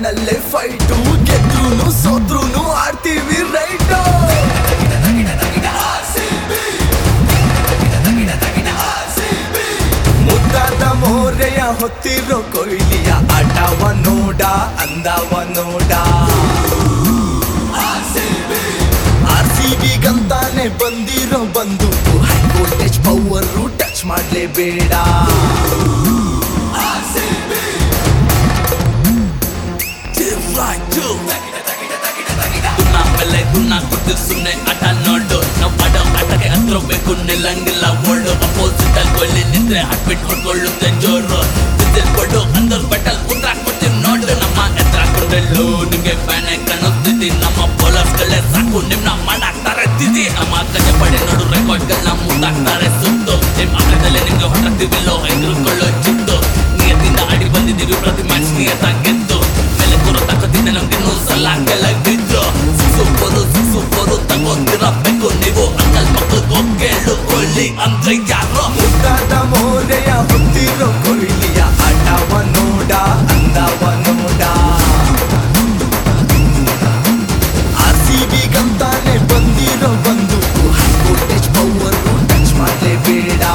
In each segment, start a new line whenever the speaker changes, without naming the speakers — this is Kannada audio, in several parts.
ಕಣ್ಣಲ್ಲೇ ಫೈಟು ಗೆದ್ರುನು ಸೋತ್ರುನು ಆಡ್ತೀವಿ ರೈಟು ಮುದ್ದಾದ ಮೋರೆಯ ಹೊತ್ತಿರೋ ಕೊಯ್ಲಿಯ ಆಟವ ನೋಡ ಅಂದವ ನೋಡ ಆರ್ ಸಿ ಬಿಗಂತಾನೆ ಬಂದಿರೋ ಬಂದೂಕು ಹೈ ವೋಲ್ಟೇಜ್ ಪವರ್ ಟಚ್ ಮಾಡ್ಲೇಬೇಡ
ಆಮೇಲೆ ಗುಣ ಕೊಟ್ಟು ಸುಮ್ನೆ ಆಟ ನೋಡು ನಾವ್ ಆಡೋ ಆಟಕ್ಕೆ ಹತ್ರ ಬೇಕು ನಿಲ್ಲಂಗಿಲ್ಲ ಓಡು ಅಪೋಸಿಟ್ ಅಲ್ಲಿ ಕೊಲ್ಲಿ ನಿಂತ್ರೆ ಹಾಕ್ಬಿಟ್ಟು ಹೊಡ್ಕೊಳ್ಳುತ್ತೆ ಜೋರು ಬಿಸಿಲ್ ಕೊಡು ಅಂದರ್ ಬಟಲ್ ಉದ್ರ ಕೊಡ್ತೀವಿ ನೋಡು ನಮ್ಮ ಎತ್ರ ಕೊಂಡಲ್ಲು ನಿಮ್ಗೆ ಫ್ಯಾನೆ ಕಾಣಿಸ್ತಿದ್ದಿ ನಮ್ಮ ಬೌಲರ್ಸ್ ಗಳೇ ಸಾಕು ನಿಮ್ನ ಮಾಡಾಕ್ತಾರೆ ತಿದ್ದಿ ನಮ್ಮ ಕಜೆ ಪಡೆ ನೋಡು ರೆಕಾರ್ಡ್ ಗಳನ್ನ ಮುಂದಾಕ್ತಾರೆ ಸುತ್ತು ನಿಮ್ ಆಟದಲ್ಲೇ ನಿಮ್ಗೆ ಹೊರತೀವಿಲ್ಲೋ ಹೆದರ್ಕೊಳ್ಳೋ ಚಿತ್ತು ನಿಯತಿಂದ ಆಡಿ ಬಂದಿದ್ದೀವಿ ಪ್ರತಿ ಮ್ಯಾಚ್ ನಿಯತ ಗೆದ್ದು ಮೇಲೆ ಕೂರೋ ತಕ್ಕದಿಂದ ನಮ್ಗೆ ಇನ್ನೂ ಸಲ ಕೆಳಗಿದ್ದು ಸೂಪರು ಸೂಪರು ತಗೊಂಡಿರಬೇಕು ನೀವು ಅಂಕಲ್ ಮಕ್ಕಳು ಕೇಳು ಕೊಳ್ಳಿ ಅಂದ್ರೆ ಯಾರೋ
ಮುದ್ದಾದ ಮೋರೆಯ ಹೊತ್ತಿರೋ ಕೊಯ್ಲಿಯ ಆಟವ ನೋಡ ಅಂದವ ನೋಡ ಆರ್ ಸಿ ಬಿಗಂತಾನೆ ಬಂದಿರೋ ಬಂದೂಕು ಹೈ ವೋಲ್ಟೇಜ್ ಪವರ್ ಟಚ್ ಮಾಡ್ಲೇಬೇಡ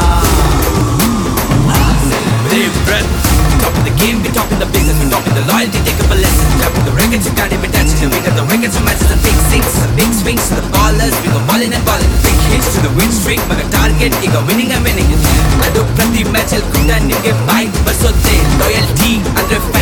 Deep breath. Top of the game, we talking the business, we talking the loyalty, take up a lesson. Top of the records, you got him attention. We got the records, and matches, the big six, the big swings, the ballers. We go balling and balling, big hits to the win streak. ಮಗ ಟಾರ್ಗೆಟ್ ಈಗ winning and winning. ಅದು ಪ್ರತಿ ಮ್ಯಾಚ್ ಅಲ್ಲಿ ಕೂಡ ನಿಮ್ಗೆ ಬಾಯ್ ಬರ್ಸೋದೆ ಲಾಯಲ್ಟಿ ಅಂದ್ರೆ